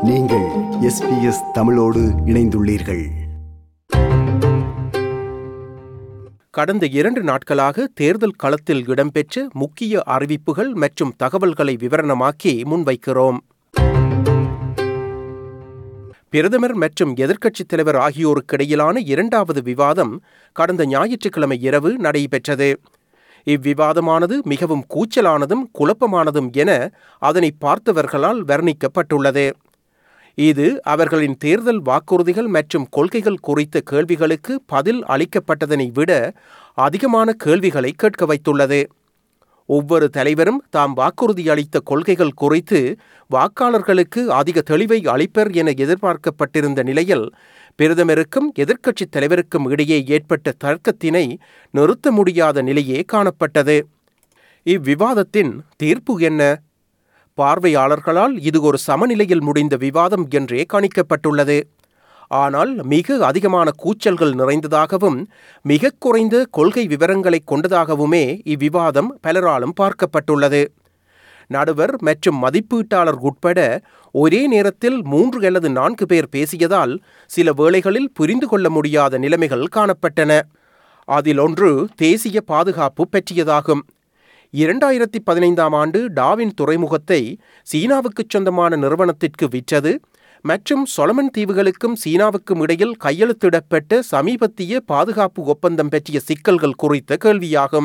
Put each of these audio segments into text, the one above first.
நீங்கள் எஸ்பிஎஸ் தமிழோடு இணைந்துள்ளீர்கள் கடந்த இரண்டு நாட்களாக தேர்தல் களத்தில் இடம்பெற்ற முக்கிய அறிவிப்புகள் மற்றும் தகவல்களை விவரணமாக்கி முன்வைக்கிறோம் பிரதமர் மற்றும் எதிர்க்கட்சித் தலைவர் ஆகியோருக்கிடையிலான இரண்டாவது விவாதம் கடந்த ஞாயிற்றுக்கிழமை இரவு நடைபெற்றது இவ்விவாதமானது மிகவும் கூச்சலானதும் குழப்பமானதும் என அதனை பார்த்தவர்களால் வர்ணிக்கப்பட்டுள்ளது இது அவர்களின் தேர்தல் வாக்குறுதிகள் மற்றும் கொள்கைகள் குறித்த கேள்விகளுக்கு பதில் அளிக்கப்பட்டதனை விட அதிகமான கேள்விகளை கேட்க வைத்துள்ளது ஒவ்வொரு தலைவரும் தாம் வாக்குறுதி அளித்த கொள்கைகள் குறித்து வாக்காளர்களுக்கு அதிக தெளிவை அளிப்பர் என எதிர்பார்க்கப்பட்டிருந்த நிலையில் பிரதமருக்கும் எதிர்க்கட்சித் தலைவருக்கும் இடையே ஏற்பட்ட தர்க்கத்தினை நிறுத்த முடியாத நிலையே காணப்பட்டது இவ்விவாதத்தின் தீர்ப்பு என்ன பார்வையாளர்களால் இது ஒரு சமநிலையில் முடிந்த விவாதம் என்றே கணிக்கப்பட்டுள்ளது ஆனால் மிக அதிகமான கூச்சல்கள் நிறைந்ததாகவும் மிக குறைந்த கொள்கை விவரங்களை கொண்டதாகவுமே இவ்விவாதம் பலராலும் பார்க்கப்பட்டுள்ளது நடுவர் மற்றும் மதிப்பீட்டாளர் உட்பட ஒரே நேரத்தில் மூன்று அல்லது நான்கு பேர் பேசியதால் சில வேளைகளில் புரிந்து கொள்ள முடியாத நிலைமைகள் காணப்பட்டன அதில் ஒன்று தேசிய பாதுகாப்பு பற்றியதாகும் இரண்டாயிரத்தி பதினைந்தாம் ஆண்டு டாவின் துறைமுகத்தை சீனாவுக்குச் சொந்தமான நிறுவனத்திற்கு விற்றது மற்றும் சொலமன் தீவுகளுக்கும் சீனாவுக்கும் இடையில் கையெழுத்திடப்பட்ட சமீபத்திய பாதுகாப்பு ஒப்பந்தம் பற்றிய சிக்கல்கள் குறித்த கேள்வியாகும்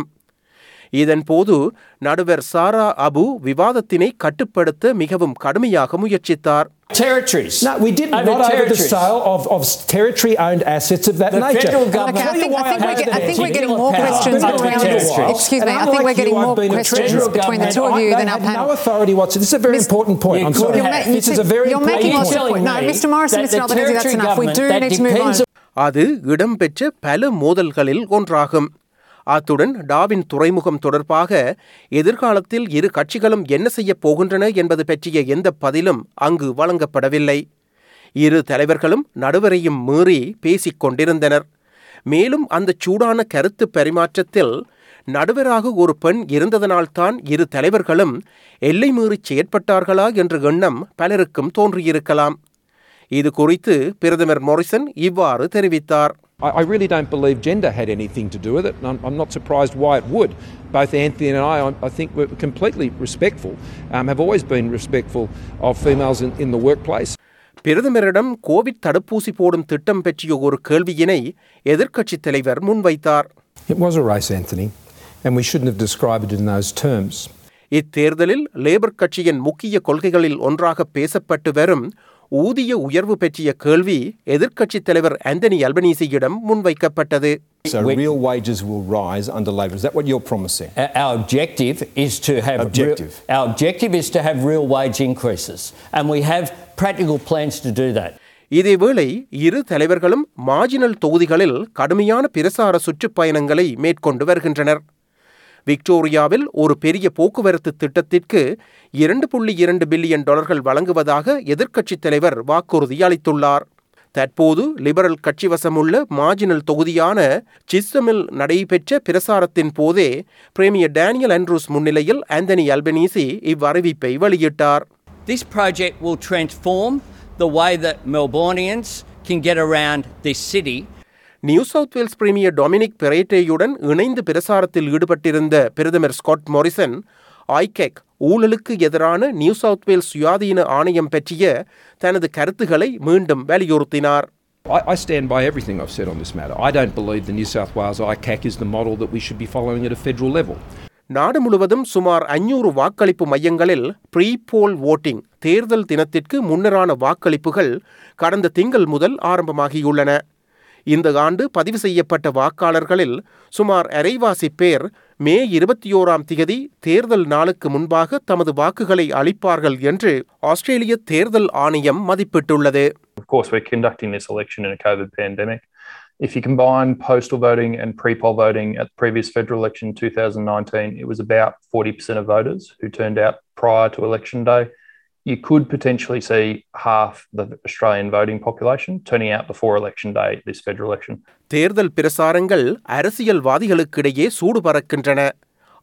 இதன்போது நடுவர் சாரா அபு விவாதத்தினை கட்டுப்படுத்த மிகவும் கடுமையாக முயற்சித்தார் Territories. No, we did Over not over the territories. sale of, of territory owned assets of that The nature. federal And I'll government- tell Okay, I you think, I why think, we're, have get, I that think we're getting particular more power questions over between territories. Excuse me, And I think we're unlike getting you, I've more been a questions federal between the two of I- you they than our had no panel. authority whatsoever. This is a very Miss- important point. You I'm could sorry. You're, have- ma- This is a very you're important making Are you lots of telling points. No, me Mr. Morrison, that Mr. the Albanese, that's territory enough. We do government need that to move depends on. அது இடம்பெற்ற பல மோதல்களில் ஒன்றாகும் அத்துடன் டாவின் துறைமுகம் தொடர்பாக எதிர்காலத்தில் இரு கட்சிகளும் என்ன செய்யப் போகின்றன என்பது பற்றிய எந்த பதிலும் அங்கு வழங்கப்படவில்லை இரு தலைவர்களும் நடுவரையும் மீறி பேசிக் கொண்டிருந்தனர் மேலும் அந்த சூடான கருத்து பரிமாற்றத்தில் நடுவராக ஒரு பெண் இருந்ததனால்தான் இரு தலைவர்களும் எல்லை மீறிச் செயற்பட்டார்களா என்ற எண்ணம் பலருக்கும் தோன்றியிருக்கலாம் இது குறித்து பிரதமர் மொரிசன் இவ்வாறு தெரிவித்தார் I, I really don't believe gender had anything to do with it, and I'm, I'm not surprised why it would. Both Anthony and I, I, I think, were completely respectful, um, have always been respectful of females in, in the workplace. பிரதமரிடம் covid தடுப்பூசி போடும் திட்டம் பற்றிய ஒரு கேள்வியினை எதிர்க்கட்சித் தலைவர் முன்வைத்தார் It was a race, Anthony, and we shouldn't have described it in those terms. இத்தேர்தலில் லேபர் கட்சியின் முக்கிய கொள்கைகளில் ஒன்றாக பேசப்பட்டு வரும் ஊதிய உயர்வு பற்றிய கேள்வி எதிர்க்கட்சித் தலைவர் ஆந்தனி அல்பனீசியிடம் முன்வைக்கப்பட்டது So real wages will rise under Labor. Is that what you're promising? Our- Our objective is to have Objective. Real, our objective is to have real wage increases, and we have practical plans to do that. இதேவேளை இரு தலைவர்களும் marginal தொகுதிகளில் கடுமையான பிரசார சுற்றுப்பயணங்களை மேற்கொண்டு வருகின்றனர் விக்டோரியாவில் ஒரு பெரிய போக்குவரத்து திட்டத்திற்கு இரண்டு புள்ளி இரண்டு பில்லியன் டாலர்கள் வழங்குவதாக எதிர்க்கட்சித் தலைவர் வாக்குறுதி அளித்துள்ளார் தற்போது லிபரல் கட்சி வசமுள்ள மார்ஜினல் தொகுதியான சிஸ்டமில் நடைபெற்ற பிரசாரத்தின் போதே பிரேமியர் டேனியல் ஆண்ட்ரூஸ் முன்னிலையில் ஆந்தனி அல்பனீசி இவ்வறிவிப்பை வெளியிட்டார் This project will transform the way that Melbourneians can get around this city. New South Wales premier Dominic பெரேட்டேயுடன் இணைந்து பிரசாரத்தில் ஈடுபட்டிருந்த பிரதமர் ஸ்காட் மொரிசன் ஐகெக் ஊழலுக்கு எதிரான நியூ சவுத் வேல்ஸ் சுயாதீன ஆணையம் பற்றிய தனது கருத்துக்களை மீண்டும் வலியுறுத்தினார் I, I stand by everything I've said on this matter. I don't believe the New South Wales ICAC is the model that we should be following at a federal level. நாடு முழுவதும் சுமார் ஐநூறு வாக்களிப்பு மையங்களில் ப்ரீ போல் voting தேர்தல் தினத்திற்கு முன்னரான வாக்களிப்புகள் கடந்த திங்கள் முதல் ஆரம்பமாகியுள்ளன இந்த ஆண்டு பதிவு செய்யப்பட்ட வாக்காளர்களில் சுமார் அரைவாசி பேர் மே இருபத்தி ஓராம் திகதி தேர்தல் நாளுக்கு முன்பாக தமது வாக்குகளை அளிப்பார்கள் என்று ஆஸ்திரேலிய தேர்தல் ஆணையம் மதிப்பிட்டுள்ளது Of course, we're conducting this election in a COVID pandemic. If you combine postal voting and pre poll voting at the previous federal election in 2019, it was about 40% of voters who turned out prior to election day. You could potentially see half the Australian voting population turning out before election day this federal election. தேர்தல் பிரசாரங்கள் அரசியல்வாதிகளுக்கிடையே சூடு பறக்கின்றன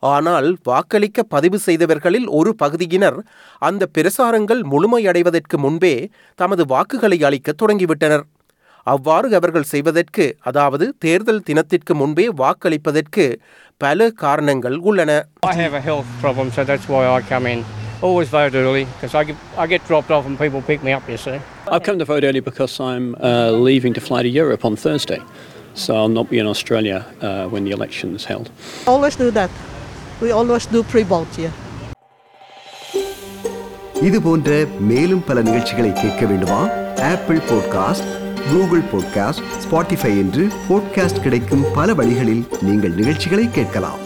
ஆனால் வாக்களிக்க பதிவு செய்தவர்களில் ஒரு பகுதியினர் அந்த பிரசாரங்கள் முழுமையடைவதற்கு முன்பே தமது வாக்குகளை அளிக்க தொடங்கிவிட்டனர் அவ்வாறு அவர்கள் செய்வதற்கு அதாவது தேர்தல் தினத்திற்கு முன்பே வாக்களிப்பதற்கு பல காரணங்கள் உள்ளன I have a health problem, so that's why I come in. Always vote early because I get, I get dropped off and people pick me up, you see. I've come to vote early because I'm uh, leaving to fly to Europe on Thursday. So I'll not be in Australia uh, when the election is held. Always do that. We always do pre-vote here. இது போன்ற மேலும் பல நிகழ்ச்சிகளை கேட்க வேண்டுமா Apple podcast Google podcast Spotify என்று podcast கிடைக்கும் பல வழிகளில் நீங்கள் நிகழ்ச்சிகளை கேட்கலாம்